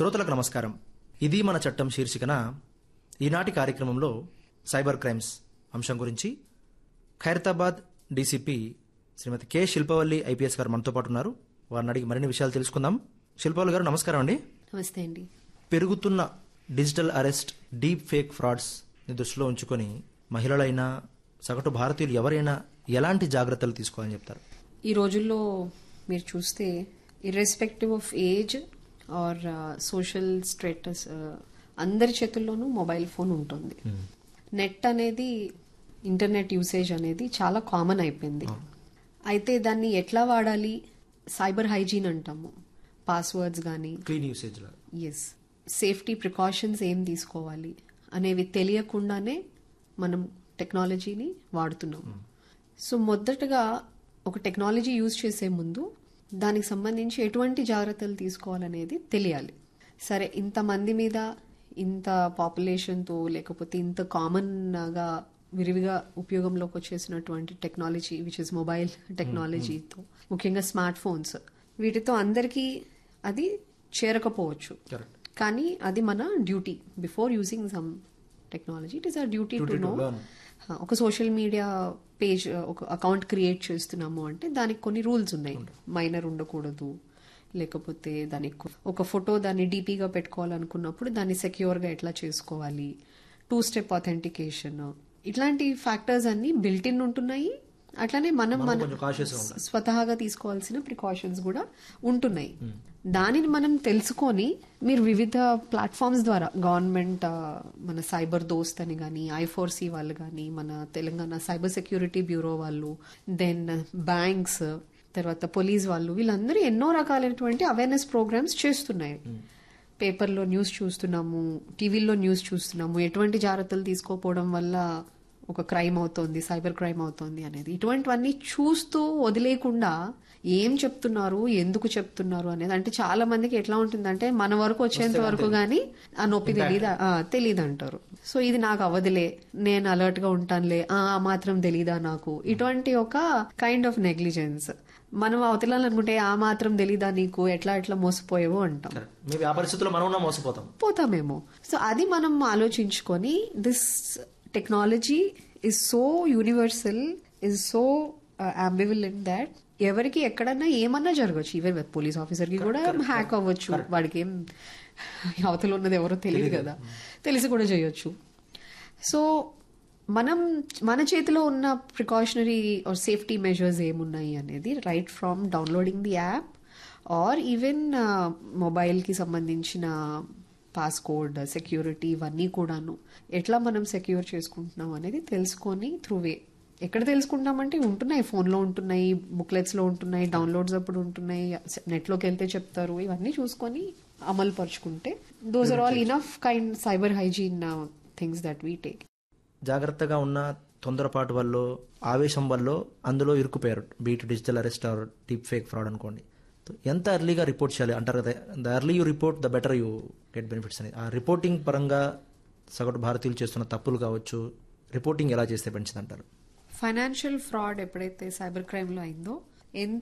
శ్రోతలకు నమస్కారం ఇది మన చట్టం శీర్షికన ఈనాటి కార్యక్రమంలో సైబర్ క్రైమ్స్ అంశం గురించి Khairatabad DCP Shrimati K Shilpavalli IPS garu మనతో పాటు ఉన్నారు వారిని అడిగి మరిన్ని విషయాలు తెలుసుకుందాం శిల్పవల్లి గారు నమస్కారం అండి నమస్తే అండి పెరుగుతున్న digital arrest deep fake frauds ని దృష్టిలో ఉంచుకొని మహిళలైనా సగటు భారతీయులు ఎవరైనా ఎలాంటి జాగ్రత్తలు తీసుకోవాలని చెప్తారు ఈ రోజుల్లో మీరు చూస్తే irrespective of age or social status అందరి చేతుల్లోనూ మొబైల్ ఫోన్ ఉంటుంది నెట్ అనేది ఇంటర్నెట్ యూసేజ్ అనేది చాలా కామన్ అయిపోయింది అయితే దాన్ని ఎట్లా వాడాలి సైబర్ హైజీన్ అంటాము పాస్వర్డ్స్ కానీ clean usage as safety precautions ఏం తీసుకోవాలి అనేవి తెలియకుండానే మనం టెక్నాలజీని వాడుతున్నాం సో మొదటగా ఒక టెక్నాలజీ యూజ్ చేసే ముందు దానికి సంబంధించి ఎటువంటి జాగ్రత్తలు తీసుకోవాలనేది తెలియాలి సరే ఇంతమంది మీద ఇంత పాపులేషన్తో లేకపోతే ఇంత కామన్గా విరివిగా ఉపయోగంలోకి వచ్చేసినటువంటి టెక్నాలజీ విచ్ ఇస్ మొబైల్ టెక్నాలజీతో ముఖ్యంగా స్మార్ట్ ఫోన్స్ వీటితో అందరికీ అది చేరకపోవచ్చు కరెక్ట్ కానీ అది మన duty before using some technology it is a duty to Duty to know learn. ఒక సోషల్ మీడియా పేజ్ ఒక అకౌంట్ క్రియేట్ చేస్తున్నాము అంటే దానికి కొన్ని రూల్స్ ఉన్నాయి మైనర్ ఉండకూడదు లేకపోతే దానికి ఒక ఫోటో దాన్ని డీపీగా పెట్టుకోవాలనుకున్నప్పుడు దాన్ని సెక్యూర్ గా ఎట్లా చేసుకోవాలి టూ స్టెప్ అథెంటికేషన్ ఇట్లాంటి ఫ్యాక్టర్స్ అన్ని బిల్ట్ ఇన్ ఉంటున్నాయి అట్లానే మనం మనం మన కొంచెం cautious గా ఉండాలి. స్వతహాగా తీసుకోవాల్సిన ప్రికాషన్స్ కూడా ఉంటున్నాయి దానిని మనం తెలుసుకొని మీరు వివిధ ప్లాట్ఫామ్స్ ద్వారా గవర్నమెంట్ ఆ, మన సైబర్ దోస్త్ అని కానీ ఐఫోర్సీ వాళ్ళు కానీ మన తెలంగాణ సైబర్ సెక్యూరిటీ బ్యూరో వాళ్ళు దెన్ బ్యాంక్స్ తర్వాత పోలీస్ వాళ్ళు వీళ్ళందరూ ఎన్నో రకాలైనటువంటి అవేర్నెస్ ప్రోగ్రామ్స్ చేస్తున్నాయి పేపర్లో న్యూస్ చూస్తున్నాము టీవీల్లో న్యూస్ చూస్తున్నాము ఎటువంటి జాగ్రత్తలు తీసుకోకపోవడం వల్ల ఒక క్రైమ్ అవుతోంది సైబర్ క్రైమ్ అవుతోంది అనేది ఇటువంటివన్నీ చూస్తూ వదిలేకుండా ఏం చెప్తున్నారు ఎందుకు చెప్తున్నారు అనేది అంటే చాలా మందికి ఎట్లా ఉంటుందంటే మన వరకు వచ్చేంత వరకు గానీ ఆ నొప్పి తెలీదా ఆ, తెలీదు అంటారు సో ఇది నాకు అవదిలే నేను అలర్ట్ గా ఉంటానులే ఆ ఆ మాత్రం తెలీదా నాకు ఇటువంటి ఒక కైండ్ ఆఫ్ నెగ్లిజెన్స్ మనం అవతలాలనుకుంటే ఆ మాత్రం తెలీదా నీకు ఎట్లా ఎట్లా మోసపోయావు అంటాం మేబీ ఆ పరిస్థితుల్లో మనం ఉన్నా మోసపోతాం పోతామేమో సో అది మనం ఆలోచించుకొని this technology is so universal is so ambivalent that ఎవరికి ఎక్కడన్నా ఏమన్నా జరగచ్చు ఈవెన్ పోలీస్ ఆఫీసర్ కి కూడా హ్యాక్ అవ్వచ్చు వాడికి ఏం అవతల ఉన్నది ఎవరో తెలియదు కదా తెలిసి కూడా చేయొచ్చు సో మనం మన చేతిలో ఉన్న ప్రికాషనరీ ఆర్ సేఫ్టీ మెజర్స్ ఏమున్నాయి అనేది right from downloading the app or even మొబైల్కి సంబంధించిన పాస్కోడ్ సెక్యూరిటీ ఇవన్నీ కూడాను ఎట్లా మనం సెక్యూర్ చేసుకుంటున్నాం అనేది తెలుసుకొని త్రూ వే ఎక్కడ తెలుసుకుంటామంటే ఉంటున్నాయి ఫోన్లో ఉంటున్నాయి బుక్లెట్స్లో ఉంటున్నాయి డౌన్లోడ్స్ అప్పుడు ఉంటున్నాయి నెట్లోకి వెళ్తే చెప్తారు ఇవన్నీ చూసుకొని అమలు పరుచుకుంటే those are all enough kind cyber hygiene things that we take జాగ్రత్తగా ఉన్న తొందరపాటు వల్ల ఆవేశం వల్ల అందులో ఇరుక్కుపోయారు be it digital arrest or deep fake fraud అనుకోండి సో ఎంత ఎర్లీగా రిపోర్ట్ చేయాలి అంటారు కదా the early you report the better you get benefits అని ఆ రిపోర్టింగ్ పరంగా సగటు భారతీయులు చేస్తున్న తప్పులు కావచ్చు రిపోర్టింగ్ ఎలా చేస్తే పెంచింది అంటారు ఫైనాన్షియల్ ఫ్రాడ్ ఎప్పుడైతే సైబర్ క్రైమ్ లో అయిందో ఎంత